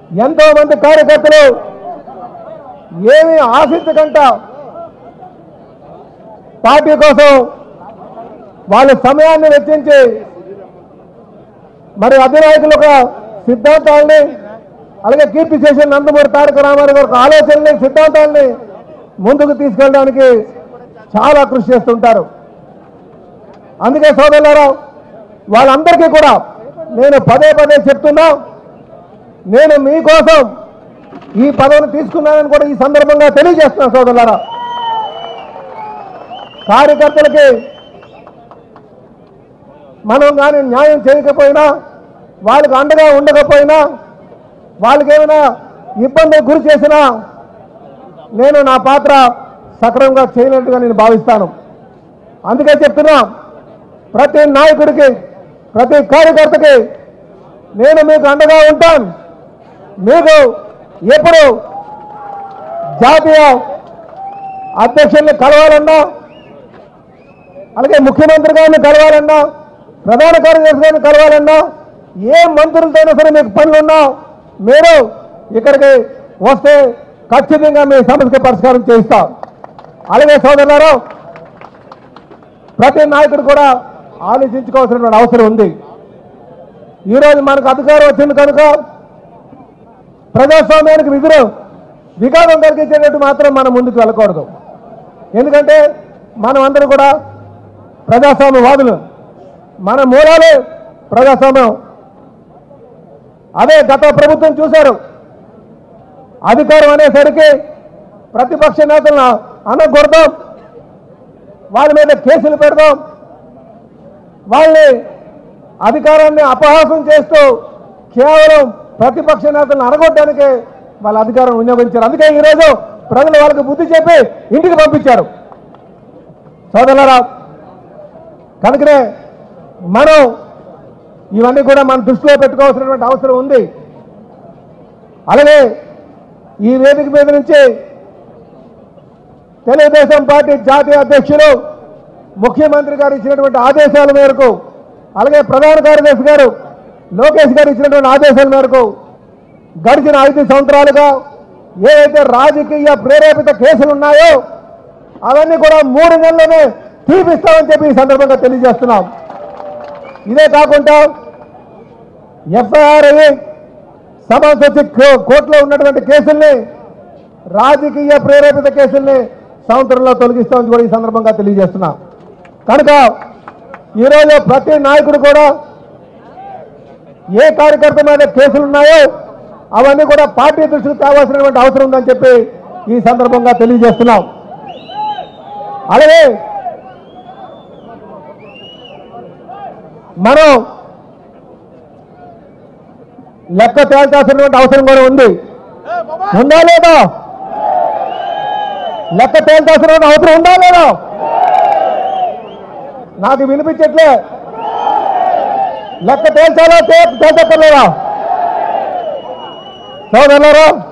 ఎంతో మంది కార్యకర్తలు ఏమీ ఆశించకుండా పార్టీ కోసం వాళ్ళ సమయాన్ని వెచ్చించి మరి అధినాయకుల యొక్క సిద్ధాంతాలని అలాగే కీర్తి చేసిన నందమూరి తారక రామారావు గారి యొక్క ఆలోచనల్ని సిద్ధాంతాలని ముందుకు తీసుకెళ్ళడానికి చాలా కృషి చేస్తుంటారు అందుకే సోదరులారా వాళ్ళందరికీ కూడా నేను పదే పదే చెప్తున్నా నేను మీకోసం ఈ పదవిని తీసుకున్నానని కూడా ఈ సందర్భంగా తెలియజేస్తున్నా సోదరులారా కార్యకర్తలకి మనం కానీ న్యాయం చేయకపోయినా వాళ్ళకి అండగా ఉండకపోయినా వాళ్ళకి ఏమైనా ఇబ్బంది గురి చేసినా నేను నా పాత్ర సక్రమంగా చేయనట్టుగా నేను భావిస్తాను అందుకే చెప్తున్నా ప్రతి నాయకుడికి ప్రతి కార్యకర్తకి నేను మీకు అండగా ఉంటాను మీకు ఎప్పుడు జాతీయ అధ్యక్షుల్ని కలవాలన్నా అలాగే ముఖ్యమంత్రి గారిని కలవాలన్నా ప్రధాన కార్యదర్శి గారిని కలవాలన్నా ఏ మంత్రులతోనైనా సరే మీకు పనులున్నా మీరు ఇక్కడికి వస్తే ఖచ్చితంగా మీ సమస్యకి పరిష్కారం చేయిస్తాం అలాగే సోదరులారు ప్రతి నాయకుడు కూడా ఆలోచించుకోవాల్సినటువంటి అవసరం ఉంది ఈరోజు మనకు అధికారం వచ్చింది కనుక ప్రజాస్వామ్యానికి విధులు విఘాతం కలిగించేటట్టు మాత్రం మనం ముందుకు వెళ్ళకూడదు ఎందుకంటే మనం అందరం కూడా ప్రజాస్వామ్యవాదులు మన మూలాలే ప్రజాస్వామ్యం అదే గత ప్రభుత్వం చూశారు అధికారం అనేసరికి ప్రతిపక్ష నేతలను అనగొడదాం వాళ్ళ మీద కేసులు పెడదాం వాళ్ళని అధికారాన్ని అపహాసం చేస్తూ కేవలం ప్రతిపక్ష నేతలను అనగొట్టడానికే వాళ్ళ అధికారం వినియోగించారు అందుకే ఈరోజు ప్రజలు వాళ్ళకి బుద్ధి చెప్పి ఇంటికి పంపించారు సోదరులారా కనుకనే మనం ఇవన్నీ కూడా మన దృష్టిలో పెట్టుకోవాల్సినటువంటి అవసరం ఉంది అలాగే ఈ వేదిక మీద నుంచి తెలుగుదేశం పార్టీ జాతీయ అధ్యక్షులు ముఖ్యమంత్రి గారు ఇచ్చినటువంటి ఆదేశాల మేరకు అలాగే ప్రధాన కార్యదర్శి గారు లోకేష్ గారు ఇచ్చినటువంటి ఆదేశాల మేరకు గడిచిన ఐదు సంవత్సరాలుగా ఏవైతే రాజకీయ ప్రేరేపిత కేసులు ఉన్నాయో అవన్నీ కూడా మూడు నెలల్లోనే తీపిస్తామని చెప్పి ఈ సందర్భంగా తెలియజేస్తున్నాం ఇదే కాకుండా ఎఫ్ఐఆర్ అయ్యి సమస్య వచ్చి కో- కోర్టులో ఉన్నటువంటి కేసుల్ని రాజకీయ ప్రేరేపిత కేసుల్ని సంవత్సరంలో తొలగిస్తామని కూడా ఈ సందర్భంగా తెలియజేస్తున్నాం కనుక ఈరోజు ప్రతి నాయకుడు కూడా ఏ కార్యకర్త మీద కేసులు ఉన్నాయో అవన్నీ కూడా పార్టీ దృష్టికి తేవాల్సినటువంటి అవసరం ఉందని చెప్పి ఈ సందర్భంగా తెలియజేస్తున్నాం అలాగే మనం లెక్క తేల్చాల్సినటువంటి అవసరం కూడా ఉంది ఉందా లేదా లెక్క తేల్చాల్సినటువంటి అవసరం ఉందా లేదా నాకు వినిపించట్లే లెక్క తేల్చాలా తే- తేల్చక్కర్లేదా సోదరులారా